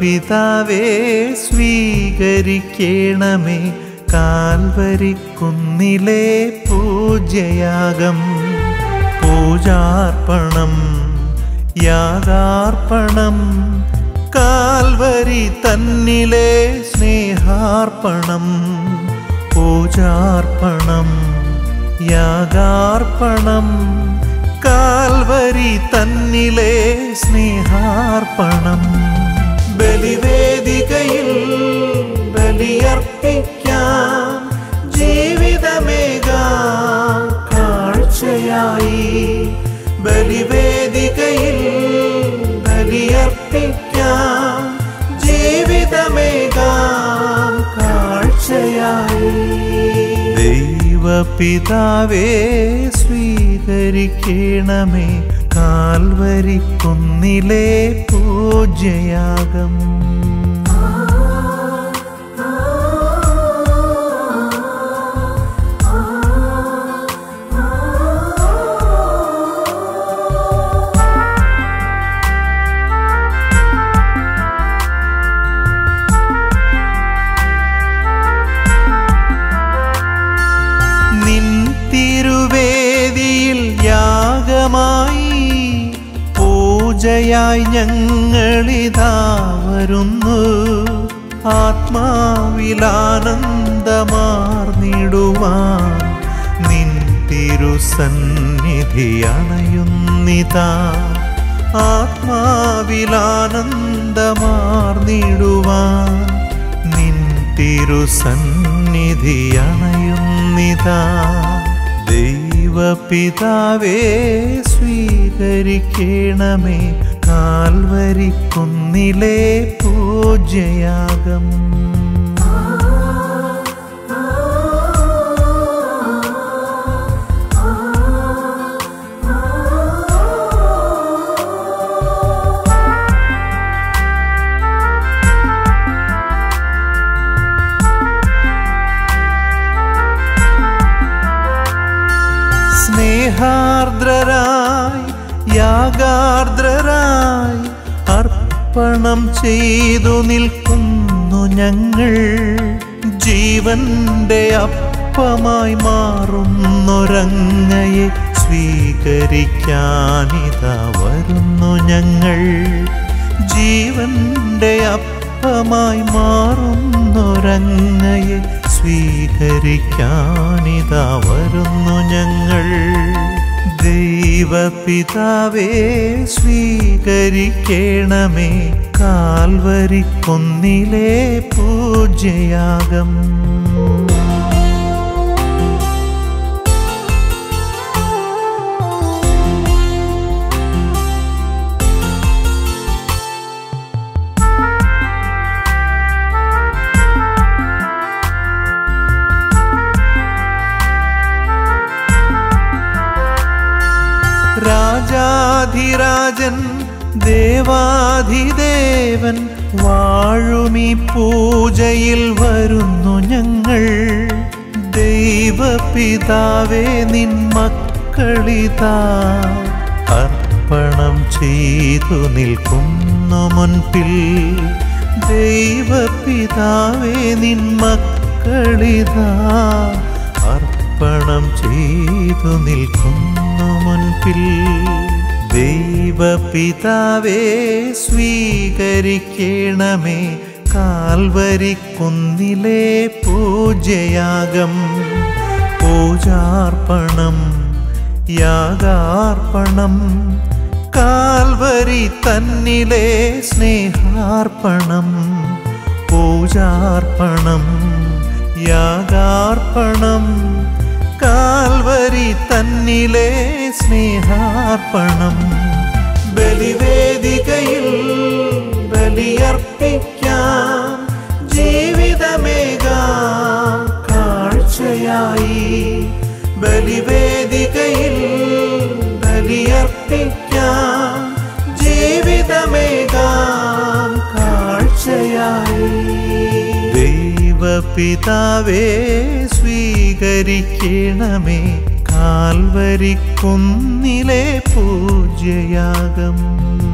ദൈവപിതാവേ സ്വീകരിക്കണമേ കാൽവരിക്കുന്നിലെ പൂജയാഗം പൂജാർപ്പണം യാഗാർപ്പണം Calvary തന്നിലെ സ്നേഹാർപ്പണം പൂജാർപ്പണം യാഗാർപ്പണം Calvary തന്നിലെ സ്നേഹാർപ്പണം ബലിവേദികയിൽ ബലിയർപ്പിക്കാം ജീവിതമേകാം കാഴ്ചയായി ബലിവേദികയിൽ ബലിയർപ്പിക്കാം ജീവിതമേകാം കാഴ്ചയായി ദൈവപിതാവേ സ്വീകരിക്കണമേ കാൽവരിക്കുന്നിലെ പൂജയാഗം നിൻ തിരുവേദിയിൽ യാഗമായി പൂജയായി ഞങ്ങളിതാ വരുന്നു ആത്മാവിലാനന്ദമാർന്നിടുവാൻ നിൻ തിരുസന്നിധി അണയുന്നിതാ ആത്മാവിലാനന്ദമാർന്നിടുവാൻ നിൻ തിരുസന്നിധി അണയുന്നിതാ ദൈവപിതാവേ സ്വീകരിക്കണമേ കാൽവരിക്കുന്നിലെ പൂജയാഗം സ്നേഹാർദ്രരായി യാഗാർദ്രരായി അർപ്പണം ചെയ്തു നിൽക്കുന്നു ഞങ്ങൾ ജീവന്റെ അപ്പമായി മാറുന്നൊരങ്ങയെ സ്വീകരിക്കാനിതാ വരുന്നു ഞങ്ങൾ ജീവന്റെ അപ്പമായി മാറുന്നൊരങ്ങയെ സ്വീകരിക്കാനിതാ വരുന്നു ഞങ്ങൾ ദൈവപിതാവേ സ്വീകരിക്കണമേ കാൽവരിക്കൊന്നിലെ പൂജയാഗം രാജാധിരാജൻ ദേവാധിദേവൻ വാഴുമീ പൂജയിൽ വരുന്നു ഞങ്ങൾ ദൈവപിതാവേ നിൻ മക്കളിതാ അർപ്പണം ചെയ്തു നിൽക്കുന്നു മുൻപിൽ ദൈവപിതാവേ നിൻ മക്കളിതാ അർപ്പണം ചെയ്തു നിൽക്കുന്നു മുൻപിൽ ദൈവപിതാവേ സ്വീകരിക്കണമേ കാൽവരിക്കുന്നിലെ പൂജയാഗം പൂജാർപ്പണം യാഗാർപ്പണം കാൽവരി തന്നിലെ സ്നേഹാർപ്പണം പൂജാർപ്പണം യാഗാർപ്പണം കാൽവരി തന്നിലെ സ്നേഹാർപ്പണം ബലിവേദികയിൽ ബലിയർപ്പിക്കാം ജീവിതമേകാം കാഴ്ചയായി ബലിവേദികയിൽ ബലിയർപ്പിക്കാം ജീവിതമേകാം കാഴ്ചയായി ദൈവപിതാവേ സ്വീകരിക്കണമേ കാൽവരിക്കുന്നിലെ പൂജയാഗം